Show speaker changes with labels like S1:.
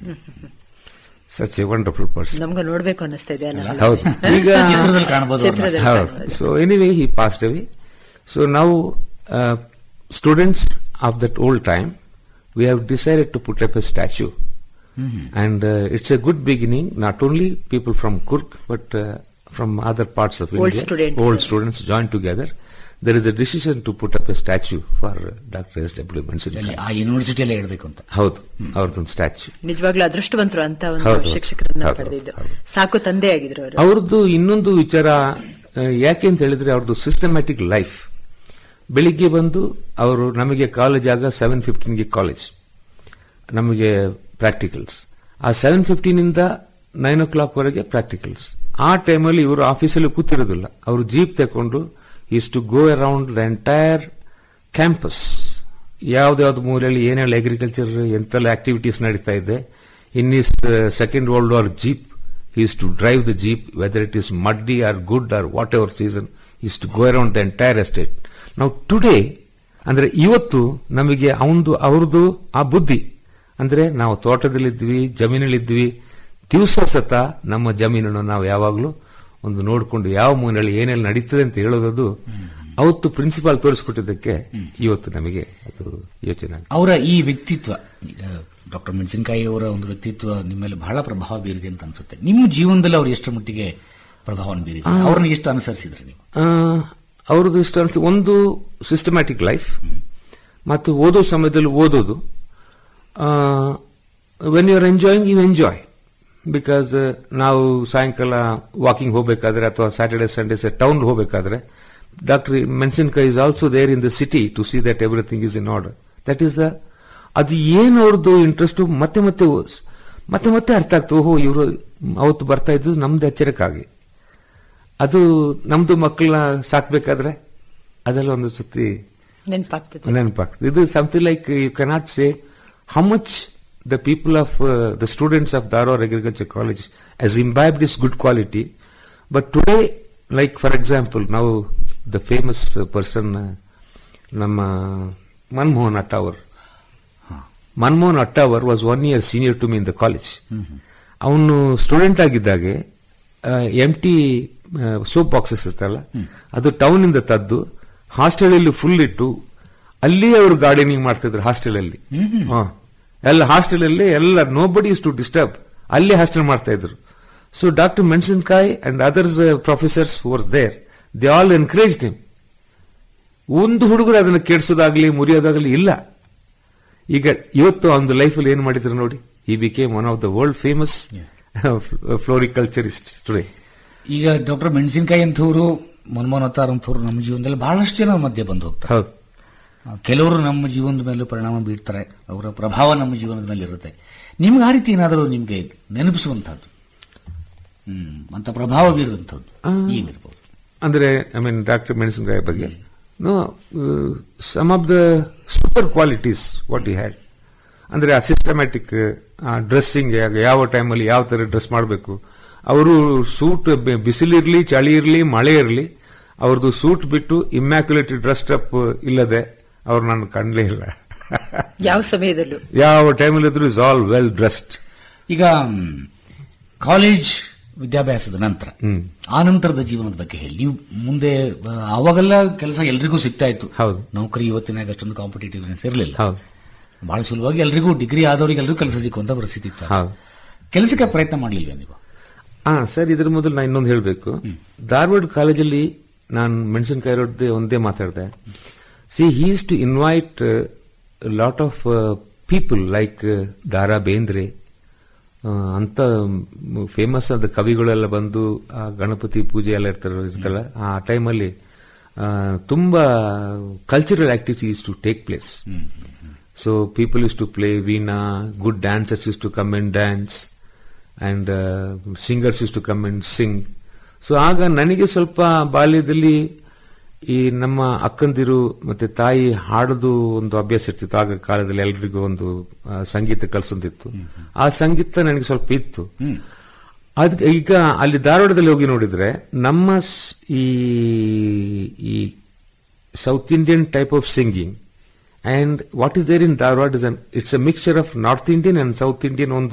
S1: Such A wonderful person
S2: ನಮ್ಗೆ ನೋಡ್ಬೇಕು ಅನ್ನಿಸ್ತಾ ಇದೆ ಅಲ್ಲ
S1: ಹೌದು ಈಗ
S3: ಚಿತ್ರದಲ್ಲಿ ಕಾಣಬಹುದು ಅವ್ರನ್ನ.
S2: ಚಿತ್ರದಲ್ಲಿ
S1: ಹೌದು
S2: ಕಾಣ್ಬೋದು.
S1: So anyway he passed away so ನಾವು students of that old time we have decided to put up a statue and uh, it's a good beginning not only people from kurk but uh, from other parts of
S2: Old
S1: india
S2: students.
S1: old students joined together there is a decision to put up a statue for uh, dr s w Mansinkai.
S3: ಅಲ್ಲಿ ಆ ಯೂನಿವರ್ಸಿಟಿಯಲ್ಲೇ ಇಡಬೇಕು ಅಂತ
S1: ಹೌದು ಅವ್ರದ್ದೊಂದು statue
S2: ನಿಜವಾಗ್ಲೂ ಅದೃಷ್ಟವಂತರು ಅಂತ ಒಂದು
S1: ಹೌದು.
S2: ಶಿಕ್ಷಕರನ್ನ
S1: ಹೌದು,
S2: ಪಡೆದಿದ್ದು
S1: ಹೌದು.
S2: ಸಾಕು ತಂದೆ ಆಗಿದ್ರು ಅವರು
S1: ಅವ್ರದ್ದು ಇನ್ನೊಂದು ವಿಚಾರ ಆ, ಯಾಕೆ ಅಂತ ಹೇಳಿದ್ರೆ ಅವ್ರದ್ದು ಸಿಸ್ಟಮ್ಯಾಟಿಕ್ ಲೈಫ್ ಬೆಳಿಗ್ಗೆ ಬಂದು ಅವರು ನಮಗೆ ಕಾಲೇಜ್ ಆಗ ಸೆವೆನ್ ಫಿಫ್ಟೀನ್ಗೆ ಕಾಲೇಜ್ ನಮಗೆ ಪ್ರಾಕ್ಟಿಕಲ್ಸ್ ಆ ಸೆವೆನ್ ಫಿಫ್ಟೀನಿಂದ ನೈನ್ ಓ ಕ್ಲಾಕ್ ವರೆಗೆ ಪ್ರಾಕ್ಟಿಕಲ್ಸ್ ಆ ಟೈಮಲ್ಲಿ ಇವರು ಆಫೀಸಲ್ಲಿ ಕೂತಿರೋದಿಲ್ಲ ಅವರು ಜೀಪ್ ತಗೊಂಡು is to go around the entire campus ಯಾವ್ದಾವ್ದು ಮೂಲೆಯಲ್ಲಿ ಏನೆಲ್ಲ ಅಗ್ರಿಕಲ್ಚರ್ ಎಂತೆಲ್ಲ ಆಕ್ಟಿವಿಟೀಸ್ ನಡೀತಾ ಇದೆ in is second world war jeep is to drive the jeep, whether it is muddy or good or whatever season, is to go around the entire estate. Now today, ಅಂದ್ರೆ ಇವತ್ತು ನಮಗೆ ಅವಂದು ಅವ್ರದ್ದು ಆ ಬುದ್ಧಿ ಅಂದ್ರೆ ನಾವು ತೋಟದಲ್ಲಿದ್ವಿ ಜಮೀನಲ್ಲಿದ್ವಿ ದಿವಸ ಸತ ನಮ್ಮ ಜಮೀನನ್ನು ನಾವು ಯಾವಾಗಲೂ ಒಂದು ನೋಡಿಕೊಂಡು ಯಾವ ಮೂಲೆಯಲ್ಲಿ ಏನೆಲ್ಲ ನಡೀತದೆ ಅಂತ ಹೇಳೋದು ಅವತ್ತು ಪ್ರಿನ್ಸಿಪಾಲ್ ತೋರಿಸ್ಕೊಟ್ಟಿದ್ದಕ್ಕೆ ಇವತ್ತು ನಮಗೆ ಅದು ಯೋಚನೆ ಆಗಿದೆ.
S3: ಅವರ ಈ ವ್ಯಕ್ತಿತ್ವ ಡಾಕ್ಟರ್ ಮೆಣಸಿನಕಾಯಿ ಅವರ ಒಂದು ವ್ಯಕ್ತಿತ್ವ ನಿಮ್ಮ ಮೇಲೆ ಬಹಳ ಪ್ರಭಾವ ಬೀರಿದೆ ಅಂತ ಅನ್ಸುತ್ತೆ ನಿಮ್ಮ ಜೀವನದಲ್ಲಿ ಅವ್ರು ಎಷ್ಟರ ಮಟ್ಟಿಗೆ ಪ್ರಭಾವವನ್ನು ಬೀರಿದೆ ಅವ್ರನ್ನ ಎಷ್ಟು ಅನುಸರಿಸಿದ್ರಿ ನೀವು
S1: ಆ, ಅವ್ರದ್ದು ಇಷ್ಟ ಅನ್ಸ ಒಂದು ಸಿಸ್ಟಮ್ಯಾಟಿಕ್ ಲೈಫ್ ಮತ್ತು ಓದೋ ಸಮಯದಲ್ಲಿ ಓದೋದು when you are enjoying you enjoy because ನಾವು ಸಾಯಂಕಾಲ ವಾಕಿಂಗ್ ಹೋಗಬೇಕಾದ್ರೆ ಅಥವಾ ಸ್ಯಾಟರ್ಡೆ ಸಂಡೇಸ್ ಟೌನ್ ಹೋಗಬೇಕಾದ್ರೆ doctor Menasinakai is also there in the city to see that everything is in order that is the ಅದು ಏನು ಅವ್ರದ್ದು ಇಂಟ್ರೆಸ್ಟ್ ಮತ್ತೆ ಮತ್ತೆ ಓ- ಮತ್ತೆ ಮತ್ತೆ ಅರ್ಥ ಆಗ್ತದೆ ಓಹೋ ಇವರು ಅವತ್ತು ಬರ್ತಾ ಇದ್ದು ನಮ್ದು ಎಚ್ಚರಿಕಾಗಿ ಅದು ನಮ್ದು ಮಕ್ಕಳನ್ನ ಸಾಕ್ಬೇಕಾದ್ರೆ ಅದೆಲ್ಲ ಒಂದು ಸತಿ
S2: ನೆನಪಾಗ್ತದೆ
S1: ನೆನಪಾಗ್ತದೆ ಇದು something like you cannot say how much the people of the students of Dharwad agriculture college as imbibed is good quality but today like for example ನಾವು ದ ಫೇಮಸ್ ಪರ್ಸನ್ ನಮ್ಮ Manmohan Attavar Manmohan Attavar was one year senior to me in the college ಅವನು student ಆಗಿದ್ದಾಗೆ empty soap boxes ಇರ್ತಲ್ಲ ಅದು town ಇಂದ ತದ್ದು hostel ಅಲ್ಲಿ full ಇಟ್ಟು ಅಲ್ಲಿ ಅವರು ಗಾರ್ಡನಿಂಗ್ ಮಾಡ್ತಿದ್ರು ಹಾಸ್ಟೆಲ್ ಅಲ್ಲಿ ಹಾ. ಎಲ್ಲ ಹಾಸ್ಟೆಲ್ ಅಲ್ಲಿ ಎಲ್ಲ nobody is to disturb ಅಲ್ಲಿ ಹಾಸ್ಟೆಲ್ ಮಾಡ್ತಾ ಇದ್ರು so doctor Menasinakai and others professors were there they all encourage him ಒಂದು ಹುಡುಗರು ಅದನ್ನು ಕೆಡಿಸೋದಾಗ್ಲಿ ಮುರಿಯೋದಾಗ್ಲಿ ಇಲ್ಲ ಈಗ ಇವತ್ತು ಒಂದು ಲೈಫಲ್ಲಿ ಏನ್ ಮಾಡಿದ್ರು ನೋಡಿ ಈ became one of the world famous floriculturist today
S3: ಈಗ ಡಾಕ್ಟರ್ ಮೆಣಸಿನಕಾಯಿ ಅಂಥವ್ರು ಮನಮೋಹನ್ ಅವತಾರ್ ಅಂಥವ್ರು ನಮ್ಮ ಜೀವನದಲ್ಲಿ ಬಹಳಷ್ಟು ಜನ ಮಧ್ಯೆ ಬಂದು ಹೋಗ್ತಾರೆ
S1: ಹೌದು
S3: ಆ, ಕೆಲವರು ನಮ್ಮ ಜೀವನದ ಮೇಲೂ ಪರಿಣಾಮ ಬೀರ್ತಾರೆ ಅವರ ಪ್ರಭಾವ ನಮ್ಮ ಜೀವನದ ಮೇಲೆ ಇರುತ್ತೆ ನಿಮ್ಗೆ ಆ ರೀತಿ ಏನಾದರೂ ನಿಮ್ಗೆ ನೆನಪಿಸುವಂತಹದ್ದು ಹ್ಮ್ ಅಂತ ಪ್ರಭಾವ ಬೀರುವಂತಹದ್ದು ಏನಿರ್ಬೋದು
S1: ಅಂದ್ರೆ ಐ ಮೀನ್ ಡಾಕ್ಟರ್ ಮೆಣಸಿನಕಾಯಿ ಬಗ್ಗೆ know some of the super qualities what you had ಅಂದ್ರೆ ಆ ಸಿಸ್ಟಮ್ಯಾಟಿಕ್ ಡ್ರೆಸ್ಸಿಂಗ್ ಯಾವ ಟೈಮಲ್ಲಿ ಯಾವ ತರ ಡ್ರೆಸ್ ಮಾಡಬೇಕು ಅವರು ಸೂಟ್ ಬಿಸಿಲಿರ್ಲಿ ಚಳಿ ಇರಲಿ ಮಳೆ ಇರಲಿ ಅವ್ರದ್ದು ಸೂಟ್ ಬಿಟ್ಟು ಇಮ್ಯಾಕ್ಯುಲೇಟ್ ಡ್ರೆಸ್ ಅಪ್ ಇಲ್ಲದೆ ಅವ್ರು ನಾನು ಕಂಡ್ಲೇ ಇಲ್ಲ
S2: ಯಾವ ಸಮಯದಲ್ಲೂ
S1: ಯಾವ ಟೈಮಲ್ಲಿ ಇದ್ರು ಇಸ್ ಆಲ್ ವೆಲ್ ಡ್ರೆಸ್ಡ್
S3: ಈಗ ಮ್, ಕಾಲೇಜ್ ವಿದ್ಯಾಭ್ಯಾಸದ ನಂತರ
S1: ಹ್ಮ್.
S3: ಆ ನಂತರದ ಜೀವನದ ಬಗ್ಗೆ ಹೇಳಿ ನೀವು ಮುಂದೆ ಆ, ಅವಾಗೆಲ್ಲ ಕೆಲಸ ಎಲ್ರಿಗೂ ಸಿಗ್ತಾ ಇತ್ತು
S1: ಹೌದು.
S3: ನೌಕರಿ ಇವತ್ತಿನಾಗ ಅಷ್ಟೊಂದು ಕಾಂಪಿಟೇಟಿವ್ನೆಸ್ ಇರಲಿಲ್ಲ
S1: ಹೌದು
S3: ಬಹಳ ಸುಲಭವಾಗಿ ಎಲ್ರಿಗೂ ಡಿಗ್ರಿ ಆದವರಿಗೆ ಎಲ್ರಿಗೂ ಕೆಲಸ ಸಿಕ್ಕುವಂತ ಪರಿಸ್ಥಿತಿ ಇತ್ತು
S1: ಹೌದು
S3: ಕೆಲಸಕ್ಕೆ ಪ್ರಯತ್ನ ಮಾಡಲಿಲ್ವೇ ನೀವು
S1: ಹಾ ಸರ್ ಇದ್ರ ಮೊದಲು ನಾನು ಇನ್ನೊಂದು ಹೇಳಬೇಕು ಧಾರವಾಡ ಕಾಲೇಜಲ್ಲಿ ನಾನು ಮೆಣಸಿನಕಾಯಿ ರೋಡ್ದೆ ಒಂದೇ ಮಾತಾಡಿದೆ see he's to invite lot of people like Dara Bendre ಆ, ಅಂತ ಫೇಮಸ್ ಆದ ಕವಿಗಳೆಲ್ಲ ಬಂದು ಆ ಗಣಪತಿ ಪೂಜೆ ಎಲ್ಲ ಇರ್ತಾರೆ ಇರ್ತಲ್ಲ ಆ ಟೈಮಲ್ಲಿ ತುಂಬಾ cultural activities to take place so people is to play veena good dancers is to come and dance and singers is to come and sing so ಆಗ ನನಗೆ ಸ್ವಲ್ಪ ಬಾಲ್ಯದಲ್ಲಿ ಈ ನಮ್ಮ ಅಕ್ಕಂದಿರು ಮತ್ತೆ ತಾಯಿ ಹಾಡೋದು ಒಂದು ಅಭ್ಯಾಸ ಇರ್ತಿತ್ತು ಆಗ ಕಾಲದಲ್ಲಿ ಎಲ್ರಿಗೂ ಒಂದು ಆ, ಸಂಗೀತ ಕಲಿಸೋದಿತ್ತು ಆ ಸಂಗೀತ ನನಗೆ ಸ್ವಲ್ಪ ಇತ್ತು ಅದ್ ಈಗ ಅಲ್ಲಿ ಧಾರವಾಡದಲ್ಲಿ ಹೋಗಿ ನೋಡಿದ್ರೆ ನಮ್ಮ ಸ್- ಈ ಈ south Indian type of singing and what is there in Dharwad is it's a mixture of north Indian and south Indian ಒಂದು